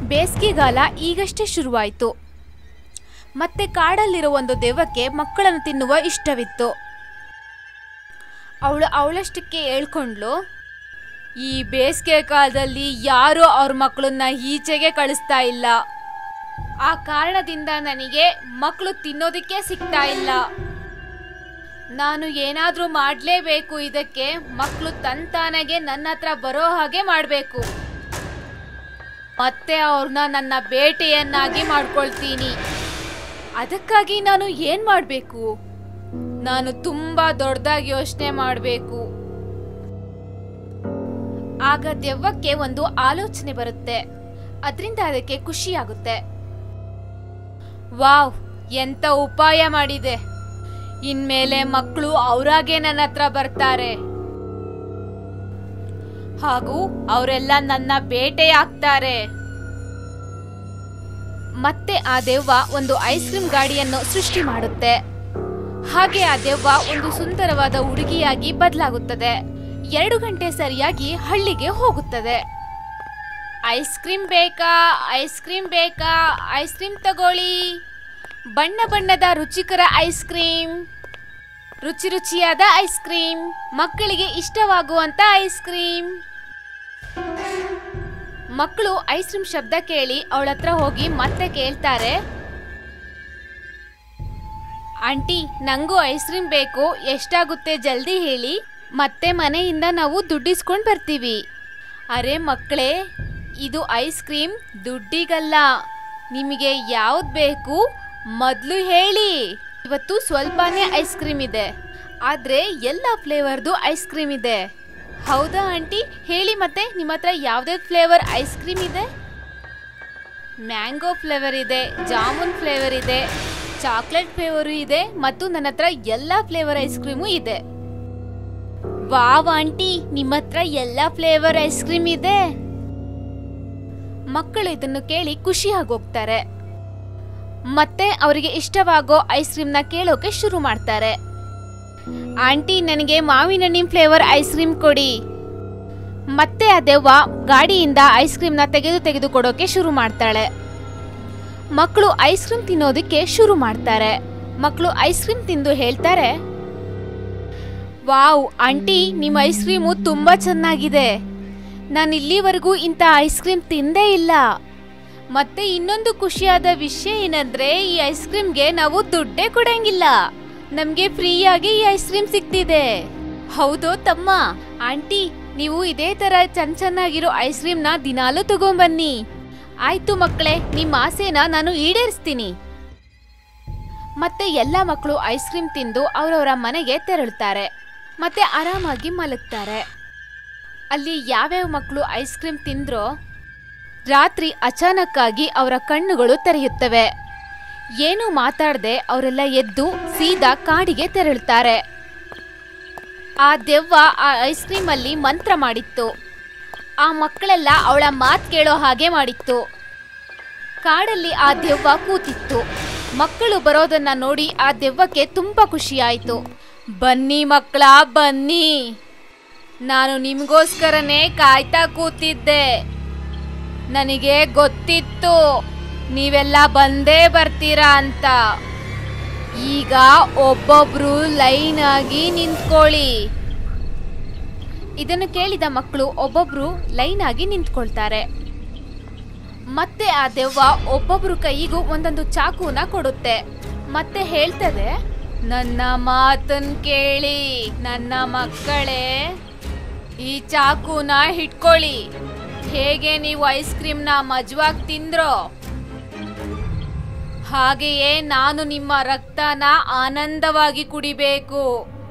ಬೇಸಿಗೆಗಾಲ ಈಗಷ್ಟೇ ಶುರುವಾಯಿತು ಮತ್ತೆ ಕಾಡಲ್ಲಿರೋ ಒಂದು ದೆವ್ವಕ್ಕೆ ಮಕ್ಕಳನ್ನು ತಿನ್ನುವ ಇಷ್ಟವಿತ್ತು ಅವಳು ಅವಳಷ್ಟಕ್ಕೆ ಹೇಳ್ಕೊಂಡ್ಲು ಈ ಬೇಸಿಗೆ ಕಾಲದಲ್ಲಿ ಯಾರೂ ಅವ್ರ ಮಕ್ಕಳನ್ನ ಈಚೆಗೆ ಕಳಿಸ್ತಾ ಇಲ್ಲ ಆ ಕಾರಣದಿಂದ ನನಗೆ ಮಕ್ಕಳು ತಿನ್ನೋದಕ್ಕೆ ಸಿಗ್ತಾ ಇಲ್ಲ ನಾನು ಏನಾದರೂ ಮಾಡಲೇಬೇಕು ಇದಕ್ಕೆ ಮಕ್ಕಳು ತಂತಾನಾಗೆ ನನ್ನ ಹತ್ರ ಬರೋ ಹಾಗೆ ಮಾಡಬೇಕು ಮತ್ತೆ ಅವ್ರನ್ನ ನನ್ನ ಬೇಟೆಯನ್ನಾಗಿ ಮಾಡ್ಕೊಳ್ತೀನಿ ಅದಕ್ಕಾಗಿ ನಾನು ಏನ್ ಮಾಡಬೇಕು ನಾನು ತುಂಬಾ ದೊಡ್ಡದಾಗಿ ಯೋಚನೆ ಮಾಡಬೇಕು ಆಗ ದೆವ್ವಕ್ಕೆ ಒಂದು ಆಲೋಚನೆ ಬರುತ್ತೆ ಅದರಿಂದ ಅದಕ್ಕೆ ಖುಷಿಯಾಗುತ್ತೆ ವಾವ್ ಎಂತ ಉಪಾಯ ಮಾಡಿದೆ ಇನ್ಮೇಲೆ ಮಕ್ಕಳು ಅವರಾಗೆ ನನ್ನ ಹತ್ರ ಬರ್ತಾರೆ ಹಾಗೂ ಅವರೆಲ್ಲ ನನ್ನ ಬೇಟೆಯಾಗ್ತಾರೆ ಮತ್ತೆ ಆ ದೆವ್ವ ಒಂದು ಐಸ್ ಕ್ರೀಮ್ ಗಾಡಿಯನ್ನು ಸೃಷ್ಟಿ ಮಾಡುತ್ತೆ ಹಾಗೆ ಆ ದೆವ್ವ ಒಂದು ಸುಂದರವಾದ ಹುಡುಗಿಯಾಗಿ ಬದಲಾಗುತ್ತದೆ ಎರಡು ಗಂಟೆ ಸರಿಯಾಗಿ ಹಳ್ಳಿಗೆ ಹೋಗುತ್ತದೆ ಐಸ್ ಕ್ರೀಮ್ ಬೇಕಾ ಐಸ್ ಕ್ರೀಮ್ ಬೇಕಾ ಐಸ್ ಕ್ರೀಮ್ ತಗೊಳ್ಳಿ ಬಣ್ಣ ಬಣ್ಣದ ರುಚಿಕರ ಐಸ್ ಕ್ರೀಮ್ ರುಚಿ ರುಚಿಯಾದ ಐಸ್ ಕ್ರೀಮ್ ಮಕ್ಕಳಿಗೆ ಇಷ್ಟವಾಗುವಂತ ಐಸ್ ಕ್ರೀಮ್ ಮಕ್ಕಳು ಐಸ್ ಕ್ರೀಮ್ ಶಬ್ದ ಕೇಳಿ ಅವಳ ಹತ್ರ ಹೋಗಿ ಮತ್ತೆ ಕೇಳ್ತಾರೆ ಆಂಟಿ ನಂಗೂ ಐಸ್ ಕ್ರೀಮ್ ಬೇಕು ಎಷ್ಟಾಗುತ್ತೆ ಜಲ್ದಿ ಹೇಳಿ ಮತ್ತೆ ಮನೆಯಿಂದ ನಾವು ದುಡ್ಡಿಸ್ಕೊಂಡು ಬರ್ತೀವಿ ಅರೆ ಮಕ್ಕಳೇ ಇದು ಐಸ್ ಕ್ರೀಮ್ ದುಡ್ಡಿಗಲ್ಲ ನಿಮಗೆ ಯಾವ್ದು ಬೇಕು ಮೊದಲು ಹೇಳಿ ಇವತ್ತು ಸ್ವಲ್ಪನೇ ಐಸ್ ಕ್ರೀಮ್ ಇದೆ ಆದರೆ ಎಲ್ಲ ಫ್ಲೇವರ್ದು ಐಸ್ ಕ್ರೀಮ್ ಇದೆ ಹೌದಾ ಆಂಟಿ ಹೇಳಿ ಮತ್ತೆ ನಿಮ್ಮ ಹತ್ರ ಯಾವುದೇ ಫ್ಲೇವರ್ ಐಸ್ ಕ್ರೀಮ್ ಇದೆ ಮ್ಯಾಂಗೋ ಫ್ಲೇವರ್ ಇದೆ ಜಾಮೂನ್ ಫ್ಲೇವರ್ ಇದೆ ಚಾಕ್ಲೇಟ್ ಫ್ಲೇವರು ಇದೆ ಮತ್ತು ನನ್ನ ಹತ್ರ ಎಲ್ಲ ಫ್ಲೇವರ್ ಐಸ್ ಕ್ರೀಮು ಇದೆ ವಾವ್ ಆಂಟಿ ನಿಮ್ಮ ಹತ್ರ ಎಲ್ಲ ಫ್ಲೇವರ್ ಐಸ್ ಕ್ರೀಮ್ ಇದೆ ಮಕ್ಕಳು ಇದನ್ನು ಕೇಳಿ ಖುಷಿಯಾಗಿ ಹೋಗ್ತಾರೆ ಮತ್ತೆ ಅವರಿಗೆ ಇಷ್ಟವಾಗೋ ಐಸ್ ಕ್ರೀಮ್ನ ಕೇಳೋಕೆ ಶುರು ಮಾಡ್ತಾರೆ ಆಂಟಿ ನನಗೆ ಮಾವಿನ ಹಣ್ಣಿನ ಫ್ಲೇವರ್ ಐಸ್ ಕ್ರೀಮ್ ಕೊಡಿ ಮತ್ತೆ ಆ ದೆವ್ವ ಗಾಡಿಯಿಂದ ಐಸ್ ಕ್ರೀಮ್ನ ತೆಗೆದು ತೆಗೆದು ಕೊಡೋಕೆ ಶುರು ಮಾಡ್ತಾಳೆ ಮಕ್ಕಳು ಐಸ್ ಕ್ರೀಮ್ ತಿನ್ನೋದಕ್ಕೆ ಶುರು ಮಾಡ್ತಾರೆ ಮಕ್ಕಳು ಐಸ್ ಕ್ರೀಮ್ ತಿಂದು ಹೇಳ್ತಾರೆ ವಾವ್ ಆಂಟಿ ನಿಮ್ಮ ಐಸ್ ಕ್ರೀಮು ತುಂಬಾ ಚೆನ್ನಾಗಿದೆ ನಾನು ಇಲ್ಲಿವರೆಗೂ ಇಂಥ ಐಸ್ ಕ್ರೀಮ್ ತಿಂದೇ ಇಲ್ಲ ಮತ್ತೆ ಇನ್ನೊಂದು ಖುಷಿಯಾದ ವಿಷಯ ಏನಂದ್ರೆ ಈ ಐಸ್ ಕ್ರೀಮ್ಗೆ ನಾವು ದುಡ್ಡೇ ಕೊಡಂಗಿಲ್ಲ ನಮ್ಗೆ ಫ್ರೀಯಾಗಿ ಈ ಐಸ್ ಕ್ರೀಮ್ ಸಿಗ್ತಿದೆ ಹೌದು ತಮ್ಮ ಆಂಟಿ ನೀವು ಇದೇ ತರ ಚೆನ್ನ ಚೆನ್ನಾಗಿರೋ ಐಸ್ ಕ್ರೀಮ್ನ ದಿನಾಲೂ ತಗೊಂಬನ್ನಿ ಆಯ್ತು ಮಕ್ಕಳೇ ನಿಮ್ಮ ಆಸೆನ ನಾನು ಈಡೇರಿಸ್ತೀನಿ ಮತ್ತೆ ಎಲ್ಲ ಮಕ್ಕಳು ಐಸ್ ಕ್ರೀಮ್ ತಿಂದು ಅವರವರ ಮನೆಗೆ ತೆರಳುತ್ತಾರೆ ಮತ್ತೆ ಆರಾಮಾಗಿ ಮಲಗ್ತಾರೆ ಅಲ್ಲಿ ಯಾವ್ಯಾವ ಮಕ್ಕಳು ಐಸ್ ಕ್ರೀಮ್ ತಿಂದ್ರೋ ರಾತ್ರಿ ಅಚಾನಕ್ಕಾಗಿ ಅವರ ಕಣ್ಣುಗಳು ತೆರೆಯುತ್ತವೆ ಏನು ಮಾತಾಡದೆ ಅವರೆಲ್ಲ ಎದ್ದು ಸೀದಾ ಕಾಡಿಗೆ ತೆರಳುತ್ತಾರೆ ಆ ದೆವ್ವ ಆ ಐಸ್ ಕ್ರೀಮ್ ಅಲ್ಲಿ ಮಂತ್ರ ಮಾಡಿತ್ತು ಆ ಮಕ್ಕಳೆಲ್ಲ ಅವಳ ಮಾತ್ ಕೇಳೋ ಹಾಗೆ ಮಾಡಿತ್ತು ಕಾಡಲ್ಲಿ ಆ ದೆವ್ವ ಕೂತಿತ್ತು ಮಕ್ಕಳು ಬರೋದನ್ನ ನೋಡಿ ಆ ದೆವ್ವಕ್ಕೆ ತುಂಬಾ ಖುಷಿಯಾಯಿತು ಬನ್ನಿ ಮಕ್ಕಳ ಬನ್ನಿ ನಾನು ನಿಮಗೋಸ್ಕರನೇ ಕಾಯ್ತಾ ಕೂತಿದ್ದೆ ನನಗೆ ಗೊತ್ತಿತ್ತು ನೀವೆಲ್ಲ ಬಂದೇ ಬರ್ತೀರಾ ಅಂತ ಈಗ ಒಬ್ಬೊಬ್ರು ಲೈನ್ ಆಗಿ ನಿಂತ್ಕೊಳ್ಳಿ ಇದನ್ನು ಕೇಳಿದ ಮಕ್ಕಳು ಒಬ್ಬೊಬ್ರು ಲೈನ್ ಆಗಿ ನಿಂತ್ಕೊಳ್ತಾರೆ ಮತ್ತೆ ಆ ದೆವ್ವ ಒಬ್ಬೊಬ್ರು ಕೈಗೂ ಒಂದೊಂದು ಚಾಕುನ ಕೊಡುತ್ತೆ ಮತ್ತೆ ಹೇಳ್ತದೆ ನನ್ನ ಮಾತನ್ ಕೇಳಿ ನನ್ನ ಮಕ್ಕಳೇ ಈ ಚಾಕುನ ಹಿಡ್ಕೊಳ್ಳಿ ಹೇಗೆ ನೀವು ಐಸ್ ಕ್ರೀಮ್ನ ಮಜವಾಗಿ ತಿಂದ್ರೋ ಹಾಗೆಯೇ ನಾನು ನಿಮ್ಮ ರಕ್ತನ ಆನಂದವಾಗಿ ಕುಡಿಬೇಕು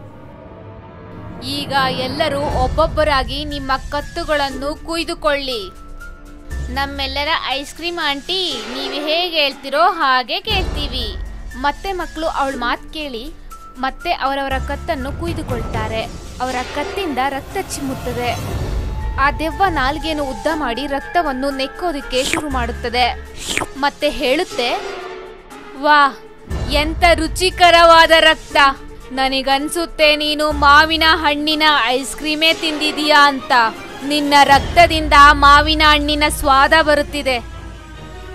ಈಗ ಎಲ್ಲರೂ ಒಬ್ಬೊಬ್ಬರಾಗಿ ನಿಮ್ಮ ಕತ್ತುಗಳನ್ನು ಕುಯ್ದುಕೊಳ್ಳಿ ನಮ್ಮೆಲ್ಲರ ಐಸ್ ಕ್ರೀಮ್ ಆಂಟಿ ನೀವು ಹೇಗೆ ಹೇಳ್ತಿರೋ ಹಾಗೆ ಕೇಳ್ತೀವಿ ಮತ್ತೆ ಮಕ್ಕಳು ಅವಳ ಮಾತು ಕೇಳಿ ಮತ್ತೆ ಅವರವರ ಕತ್ತನ್ನು ಕುಯ್ದುಕೊಳ್ತಾರೆ ಅವರ ಕತ್ತಿಂದ ರಕ್ತ ಚಿಮ್ಮುತ್ತದೆ ಆ ದೆವ್ವ ನಾಲ್ಗೆಯನ್ನು ಉದ್ದ ಮಾಡಿ ರಕ್ತವನ್ನು ನೆಕ್ಕೋದಕ್ಕೆ ಶುರು ಮಾಡುತ್ತದೆ ಮತ್ತೆ ಹೇಳುತ್ತೆ ವಾ ಎಂತ ರುಚಿಕರವಾದ ರಕ್ತ ನನಗನ್ಸುತ್ತೆ ನೀನು ಮಾವಿನ ಹಣ್ಣಿನ ಐಸ್ ಕ್ರೀಮೇ ತಿಂದಿದೀಯಾ ಅಂತ ನಿನ್ನ ರಕ್ತದಿಂದ ಮಾವಿನ ಹಣ್ಣಿನ ಸ್ವಾದ ಬರುತ್ತಿದೆ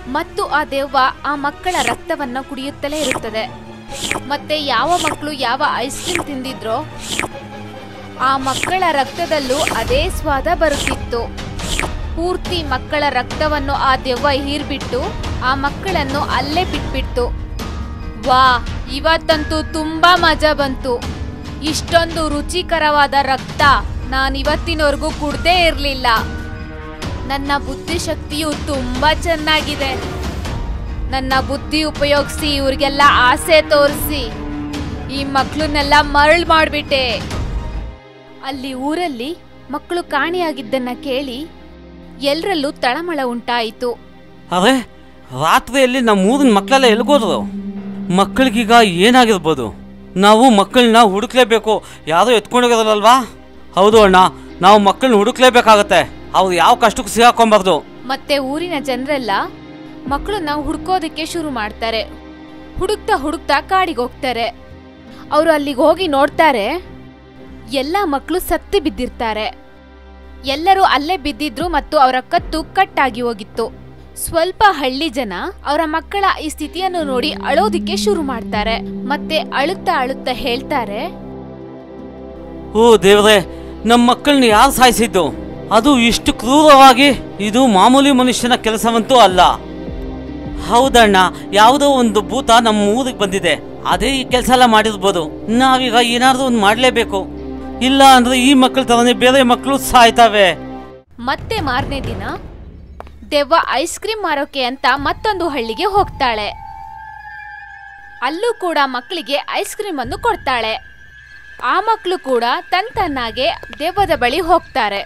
ಮತ್ತು ಆ ದೆವ್ವ ಆ ಮಕ್ಕಳ ರಕ್ತವನ್ನ ಕುಡಿಯುತ್ತಲೇ ಇರುತ್ತದೆ ಮತ್ತೆ ಯಾವ ಮಕ್ಕಳು ಯಾವ ಐಸ್ ಕ್ರೀಮ್ ತಿಂದಿದ್ರೋ ಆ ಮಕ್ಕಳ ರಕ್ತದಲ್ಲೂ ಅದೇ ಸ್ವಾದ ಬರುತ್ತಿತ್ತು ಪೂರ್ತಿ ಮಕ್ಕಳ ರಕ್ತವನ್ನು ಆ ದೆವ್ವ ಹೀರ್ಬಿಟ್ಟು ಆ ಮಕ್ಕಳನ್ನು ಅಲ್ಲೇ ಬಿಟ್ಬಿಟ್ಟು ವಾ ಇವತ್ತಂತೂ ತುಂಬಾ ಮಜಾ ಬಂತು ಇಷ್ಟೊಂದು ರುಚಿಕರವಾದ ರಕ್ತ ನಾನಿವತ್ತಿನವರೆಗೂ ಕುಡ್ದೇ ಇರಲಿಲ್ಲ ನನ್ನ ಬುದ್ಧಿಶಕ್ತಿಯು ತುಂಬಾ ಚೆನ್ನಾಗಿದೆ ನನ್ನ ಬುದ್ಧಿ ಉಪಯೋಗಿಸಿ ಇವ್ರಿಗೆಲ್ಲ ಆಸೆ ತೋರಿಸಿ ಈ ಮಕ್ಕಳನ್ನೆಲ್ಲ ಮರಳು ಮಾಡಿಬಿಟ್ಟೆ ಅಲ್ಲಿ ಊರಲ್ಲಿ ಮಕ್ಕಳು ಕಾಣೆಯಾಗಿದ್ದನ್ನ ಕೇಳಿ ಎಲ್ರಲ್ಲೂ ತಳಮಳ ಉಂಟಾಯಿತು ಅರೆ ರಾತ್ರಿಯಲ್ಲಿ ನಮ್ಮ ಊರಿನ ಮಕ್ಕಳೆಲ್ಲ ಎಲ್ಗೋದ್ರು ಮಕ್ಕಳಿಗೀಗ ಏನಾಗಿರ್ಬೋದು ನಾವು ಮಕ್ಕಳನ್ನ ಹುಡುಕ್ಲೇಬೇಕು ಯಾರೋ ಎತ್ಕೊಂಡೋಗಿರಲ್ವಾ ಹೌದು ಅಣ್ಣ ನಾವು ಮಕ್ಕಳನ್ನ ಹುಡುಕ್ಲೇಬೇಕಾಗತ್ತೆ ಅವ್ರು ಯಾವ ಕಷ್ಟಕ್ಕೂ ಸಿಗಾಕೊಂಬಾರ್ದು ಮತ್ತೆ ಊರಿನ ಜನರೆಲ್ಲ ಮಕ್ಕಳನ್ನ ಹುಡ್ಕೋದಕ್ಕೆ ಶುರು ಮಾಡ್ತಾರೆ ಹುಡುಕ್ತಾ ಹುಡುಕ್ತಾ ಕಾಡಿಗೆ ಹೋಗ್ತಾರೆ ಅವರು ಅಲ್ಲಿಗೆ ಹೋಗಿ ನೋಡ್ತಾರೆ ಎಲ್ಲ ಮಕ್ಕಳು ಸತ್ತು ಬಿದ್ದಿರ್ತಾರೆ ಎಲ್ಲರೂ ಅಲ್ಲೇ ಬಿದ್ದಿದ್ರು ಮತ್ತು ಅವರ ಕತ್ತು ಕಟ್ಟಾಗಿ ಹೋಗಿತ್ತು ಸ್ವಲ್ಪ ಹಳ್ಳಿ ಜನ ಅವರ ಮಕ್ಕಳ ಈ ಸ್ಥಿತಿಯನ್ನು ನೋಡಿ ಅಳೋದಿಕ್ಕೆ ಶುರು ಮಾಡ್ತಾರೆ ಮತ್ತೆ ಅಳುತ್ತಾ ಅಳುತ್ತಾ ಹೇಳ್ತಾರೆ ಓ ದೇವ್ರೆ ನಮ್ಮ ಮಕ್ಕಳನ್ನ ಯಾರು ಸಾಯಿಸಿದ್ದು ಅದು ಇಷ್ಟು ಕ್ರೂರವಾಗಿ ಇದು ಮಾಮೂಲಿ ಮನುಷ್ಯನ ಕೆಲಸವಂತೂ ಅಲ್ಲ ಹೌದಣ್ಣ ಯಾವುದೋ ಒಂದು ಭೂತ ನಮ್ಮ ಊರಿಗೆ ಬಂದಿದೆ ಅದೇ ಈ ಕೆಲಸ ಎಲ್ಲ ಮಾಡಿರ್ಬೋದು ನಾವೀಗ ಏನಾದ್ರೂ ಒಂದು ಮಾಡಲೇಬೇಕು ಇಲ್ಲ ಅಂದ್ರೆ ಈ ಮಕ್ಕಳ ತರನೇ ಬೇರೆ ಮಕ್ಕಳು ಸಾಯ್ತವೆ ಮತ್ತೆ ಮಾರನೇ ದಿನ ದೆವ್ವ ಐಸ್ ಕ್ರೀಮ್ ಮಾರೋಕೆ ಅಂತ ಮತ್ತೊಂದು ಹಳ್ಳಿಗೆ ಹೋಗ್ತಾಳೆ ಅಲ್ಲೂ ಕೂಡ ಮಕ್ಕಳಿಗೆ ಐಸ್ ಕ್ರೀಮ್ ಅನ್ನು ಕೊಡ್ತಾಳೆ ಆ ಮಕ್ಕಳು ಕೂಡ ತನ್ ತನ್ನಾಗೆ ದೆವ್ವದ ಬಳಿ ಹೋಗ್ತಾರೆ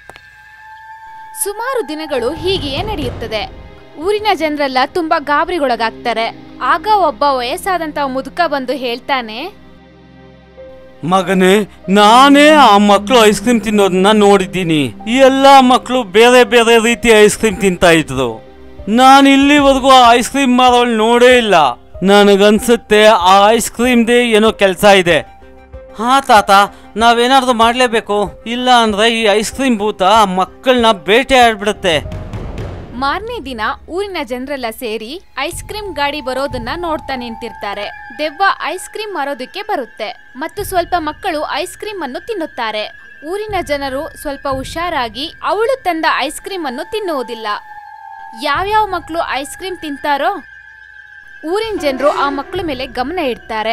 ಸುಮಾರು ದಿನಗಳು ಹೀಗೆಯೇ ನಡೆಯುತ್ತದೆ ಊರಿನ ಜನರೆಲ್ಲ ತುಂಬಾ ಗಾಬರಿಗೊಳಗಾಗ್ತಾರೆ ಆಗ ಒಬ್ಬ ವಯಸ್ಸಾದಂತ ಮುದುಕ ಬಂದು ಹೇಳ್ತಾನೆ ಮಗನೇ ನಾನೇ ಆ ಮಕ್ಕಳು ಐಸ್ ಕ್ರೀಮ್ ತಿನ್ನೋದನ್ನ ನೋಡಿದ್ದೀನಿ ಈ ಎಲ್ಲ ಮಕ್ಕಳು ಬೇರೆ ಬೇರೆ ರೀತಿ ಐಸ್ ಕ್ರೀಮ್ ತಿಂತಾ ಇದ್ರು ನಾನು ಇಲ್ಲಿವರೆಗೂ ಆ ಐಸ್ ಕ್ರೀಮ್ ಮಾರೋಳು ನೋಡೇ ಇಲ್ಲ ನನಗನ್ಸುತ್ತೆ ಆ ಐಸ್ ಕ್ರೀಮ್ದೇ ಏನೋ ಕೆಲಸ ಇದೆ ಹಾ ತಾತ ನಾವೇನಾದ್ರೂ ಮಾಡಲೇಬೇಕು ಇಲ್ಲ ಅಂದ್ರೆ ಈ ಐಸ್ ಕ್ರೀಮ್ ಭೂತ ಮಕ್ಕಳನ್ನ ಬೇಟೆ ಆಡ್ಬಿಡುತ್ತೆ ಮಾರನೇ ದಿನ ಊರಿನ ಜನರೆಲ್ಲ ಸೇರಿ ಐಸ್ ಕ್ರೀಮ್ ಗಾಡಿ ಬರೋದನ್ನ ನೋಡ್ತಾ ನಿಂತಿರ್ತಾರೆ ದೆವ್ವ ಐಸ್ ಕ್ರೀಮ್ ಮಾರೋದಕ್ಕೆ ಬರುತ್ತೆ ಮತ್ತು ಸ್ವಲ್ಪ ಮಕ್ಕಳು ಐಸ್ ಕ್ರೀಮ್ ಅನ್ನು ತಿನ್ನುತ್ತಾರೆ ಊರಿನ ಜನರು ಸ್ವಲ್ಪ ಹುಷಾರಾಗಿ ಅವಳು ತಂದ ಐಸ್ ಕ್ರೀಮ್ ಅನ್ನು ತಿನ್ನುವುದಿಲ್ಲ ಯಾವ್ಯಾವ ಮಕ್ಕಳು ಐಸ್ ಕ್ರೀಮ್ ತಿಂತಾರೋ ಊರಿನ ಜನರು ಆ ಮಕ್ಕಳ ಮೇಲೆ ಗಮನ ಇಡ್ತಾರೆ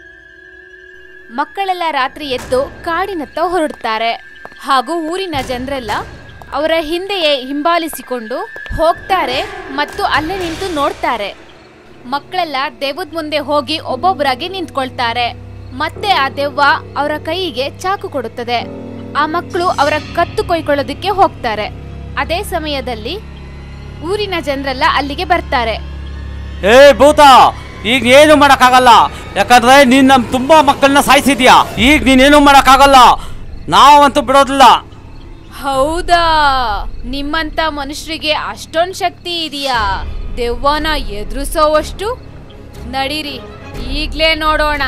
ಮಕ್ಕಳೆಲ್ಲ ರಾತ್ರಿ ಎದ್ದು ಕಾಡಿನತ್ತ ಹೊರಡ್ತಾರೆ ಹಾಗೂ ಊರಿನ ಜನರೆಲ್ಲ ಅವರ ಹಿಂದೆಯೇ ಹಿಂಬಾಲಿಸಿಕೊಂಡು ಹೋಗ್ತಾರೆ ಮತ್ತು ಅಲ್ಲೇ ನಿಂತು ನೋಡ್ತಾರೆ ಮಕ್ಕಳೆಲ್ಲ ದೆವ್ವದ ಮುಂದೆ ಹೋಗಿ ಒಬ್ಬೊಬ್ಬರಾಗಿ ನಿಂತ್ಕೊಳ್ತಾರೆ ಮತ್ತೆ ಆ ದೆವ್ವ ಅವರ ಕೈಗೆ ಚಾಕು ಕೊಡುತ್ತದೆ ಆ ಮಕ್ಕಳು ಅವರ ಕತ್ತು ಕೊಯ್ಕೊಳ್ಳೋದಕ್ಕೆ ಹೋಗ್ತಾರೆ ಅದೇ ಸಮಯದಲ್ಲಿ ಊರಿನ ಜನರೆಲ್ಲ ಅಲ್ಲಿಗೆ ಬರ್ತಾರೆ ಏ ಭೂತ ಈಗ ಏನು ಮಾಡಕ್ಕಾಗಲ್ಲ ಯಾಕಂದ್ರೆ ನೀನ್ ನಮ್ ತುಂಬಾ ಮಕ್ಕಳನ್ನ ಸಾಯಿಸಿದ್ಯಾ ಈಗ ನೀನೇನು ಮಾಡಕ್ಕಾಗಲ್ಲ ನಾವಂತೂ ಬಿಡೋದಿಲ್ಲ ಹೌದಾ ನಿಮ್ಮಂತ ಮನುಷ್ಯರಿಗೆ ಅಷ್ಟೊಂದು ಶಕ್ತಿ ಇದೆಯಾ ದೆವ್ವನ ಎದುರಿಸೋವಷ್ಟು ನಡೀರಿ ಈಗ್ಲೇ ನೋಡೋಣ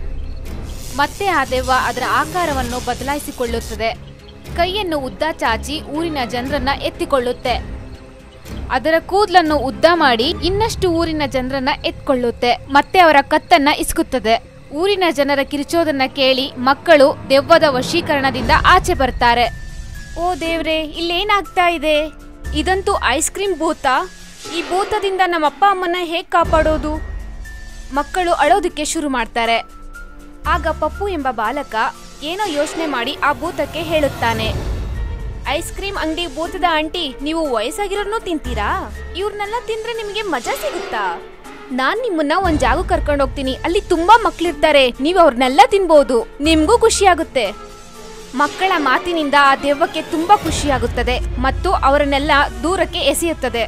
ಮತ್ತೆ ಆ ದೆವ್ವ ಅದರ ಆಕಾರವನ್ನು ಬದಲಾಯಿಸಿಕೊಳ್ಳುತ್ತದೆ ಕೈಯನ್ನು ಉದ್ದ ಚಾಚಿ ಊರಿನ ಜನರನ್ನ ಎತ್ತಿಕೊಳ್ಳುತ್ತೆ ಅದರ ಕೂದಲನ್ನು ಉದ್ದ ಮಾಡಿ ಇನ್ನಷ್ಟು ಊರಿನ ಜನರನ್ನ ಎತ್ಕೊಳ್ಳುತ್ತೆ ಮತ್ತೆ ಅವರ ಕತ್ತನ್ನ ಇಸ್ಕುತ್ತದೆ ಊರಿನ ಜನರ ಕಿರಿಚೋದನ್ನ ಕೇಳಿ ಮಕ್ಕಳು ದೆವ್ವದ ವಶೀಕರಣದಿಂದ ಆಚೆ ಬರ್ತಾರೆ ಓ ದೇವ್ರೆ ಇಲ್ಲೇನಾಗ್ತಾ ಇದೆ ಇದಂತೂ ಐಸ್ ಕ್ರೀಮ್ ಭೂತ ಈ ಭೂತದಿಂದ ನಮ್ಮ ಅಪ್ಪ ಅಮ್ಮನ ಹೇಗ್ ಕಾಪಾಡೋದು ಮಕ್ಕಳು ಅಳೋದಕ್ಕೆ ಶುರು ಮಾಡ್ತಾರೆ ಆಗ ಪಪ್ಪು ಎಂಬ ಬಾಲಕ ಏನೋ ಯೋಚನೆ ಮಾಡಿ ಆ ಭೂತಕ್ಕೆ ಹೇಳುತ್ತಾನೆ ಐಸ್ ಕ್ರೀಮ್ ಅಂಗಡಿ ಭೂತದ ಆಂಟಿ ನೀವು ವಯಸ್ಸಾಗಿರೋರ್ನೂ ತಿಂತೀರಾ ಇವ್ರನ್ನೆಲ್ಲ ತಿಂದ್ರೆ ನಿಮಗೆ ಮಜಾ ಸಿಗುತ್ತಾ ನಾನ್ ನಿಮ್ಮನ್ನ ಒಂದ್ ಜಾಗ ಕರ್ಕೊಂಡು ಹೋಗ್ತೀನಿ ಅಲ್ಲಿ ತುಂಬಾ ಮಕ್ಳಿರ್ತಾರೆ ನೀವು ಅವ್ರನ್ನೆಲ್ಲ ತಿನ್ಬೋದು ನಿಮ್ಗೂ ಖುಷಿ ಆಗುತ್ತೆ ಮಕ್ಕಳ ಮಾತಿನಿಂದ ಆ ದೆವ್ವಕ್ಕೆ ತುಂಬಾ ಖುಷಿಯಾಗುತ್ತದೆ ಮತ್ತು ಅವರನ್ನೆಲ್ಲ ದೂರಕ್ಕೆ ಎಸೆಯುತ್ತದೆ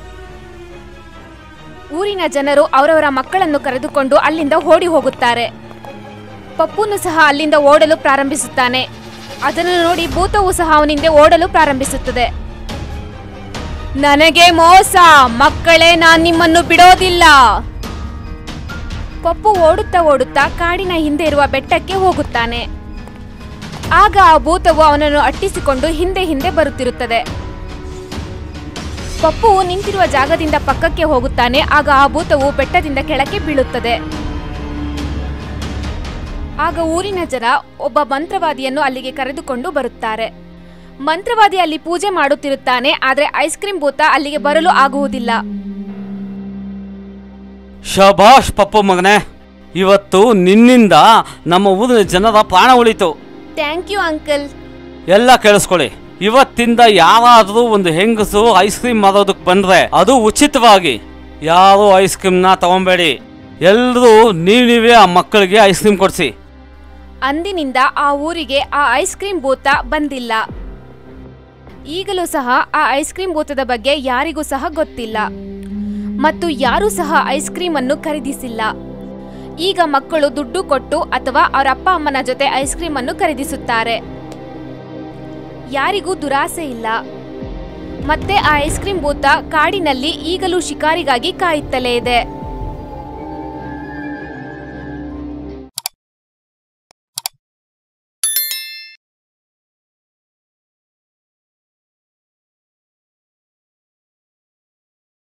ಊರಿನ ಜನರು ಅವರವರ ಮಕ್ಕಳನ್ನು ಕರೆದುಕೊಂಡು ಅಲ್ಲಿಂದ ಓಡಿ ಹೋಗುತ್ತಾರೆ ಪಪ್ಪುನು ಸಹ ಅಲ್ಲಿಂದ ಓಡಲು ಪ್ರಾರಂಭಿಸುತ್ತಾನೆ ಅದನ್ನು ನೋಡಿ ಭೂತವು ಸಹ ಅವನಿಂದ ಓಡಲು ಪ್ರಾರಂಭಿಸುತ್ತದೆ ನನಗೆ ಮೋಸ ಮಕ್ಕಳೇ ನಾನ್ ನಿಮ್ಮನ್ನು ಬಿಡೋದಿಲ್ಲ ಪಪ್ಪು ಓಡುತ್ತಾ ಓಡುತ್ತಾ ಕಾಡಿನ ಹಿಂದೆ ಇರುವ ಬೆಟ್ಟಕ್ಕೆ ಹೋಗುತ್ತಾನೆ ಆಗ ಆ ಭೂತವು ಅವನನ್ನು ಅಟ್ಟಿಸಿಕೊಂಡು ಹಿಂದೆ ಹಿಂದೆ ಬರುತ್ತಿರುತ್ತದೆ ಪಪ್ಪು ನಿಂತಿರುವ ಜಾಗದಿಂದ ಪಕ್ಕಕ್ಕೆ ಹೋಗುತ್ತಾನೆ ಆಗ ಆ ಭೂತವು ಬೆಟ್ಟದಿಂದ ಕೆಳಕ್ಕೆ ಬೀಳುತ್ತದೆ ಆಗ ಊರಿನ ಜನ ಒಬ್ಬ ಮಂತ್ರವಾದಿಯನ್ನು ಅಲ್ಲಿಗೆ ಕರೆದುಕೊಂಡು ಬರುತ್ತಾರೆ ಮಂತ್ರವಾದಿ ಅಲ್ಲಿ ಪೂಜೆ ಮಾಡುತ್ತಿರುತ್ತಾನೆ ಆದ್ರೆ ಐಸ್ ಕ್ರೀಮ್ ಭೂತ ಅಲ್ಲಿಗೆ ಬರಲು ಆಗುವುದಿಲ್ಲ ಶಭಾಷ್ ಪಪ್ಪು ಮಗನೇ ಇವತ್ತು ನಿನ್ನಿಂದ ನಮ್ಮ ಊರಿನ ಜನರ ಪ್ರಾಣ ಉಳಿತು ಥ್ಯಾಂಕ್ ಯು ಅಂಕಲ್ ಎಲ್ಲ ಕೇಳಿಸ್ಕೊಳ್ಳಿ ಇವತ್ತಿಂದ ಯಾರಾದರೂ ಒಂದು ಹೆಂಗಸು ಐಸ್ ಕ್ರೀಮ್ ಮಾರೋದಕ್ಕೆ ಬಂದ್ರೆ ಅದು ಉಚಿತವಾಗಿ ಯಾರು ಐಸ್ ಕ್ರೀಮ್ನ ತಗೊಂಬೇಡಿ ಎಲ್ಲರೂ ನೀವು ನೀವೇ ಆ ಮಕ್ಕಳಿಗೆ ಐಸ್ ಕ್ರೀಮ್ ಕೊಡಿಸಿ ಅಂದಿನಿಂದ ಆ ಊರಿಗೆ ಆ ಐಸ್ ಕ್ರೀಮ್ ಭೂತ ಬಂದಿಲ್ಲ ಈಗಲೂ ಸಹ ಆ ಐಸ್ ಕ್ರೀಮ್ ಭೂತದ ಬಗ್ಗೆ ಯಾರಿಗೂ ಸಹ ಗೊತ್ತಿಲ್ಲ ಮತ್ತು ಯಾರೂ ಸಹ ಐಸ್ ಕ್ರೀಮ್ ಅನ್ನು ಖರೀದಿಸಿಲ್ಲ ಈಗ ಮಕ್ಕಳು ದುಡ್ಡು ಕೊಟ್ಟು ಅಥವಾ ಅವರ ಅಪ್ಪ ಅಮ್ಮನ ಜೊತೆ ಐಸ್ ಕ್ರೀಮ್ ಅನ್ನು ಖರೀದಿಸುತ್ತಾರೆ ಯಾರಿಗೂ ದುರಾಸೆ ಇಲ್ಲ ಮತ್ತೆ ಆ ಐಸ್ ಕ್ರೀಮ್ ಭೂತ ಕಾಡಿನಲ್ಲಿ ಈಗಲೂ ಶಿಕಾರಿಗಾಗಿ ಕಾಯುತ್ತಲೇ ಇದೆ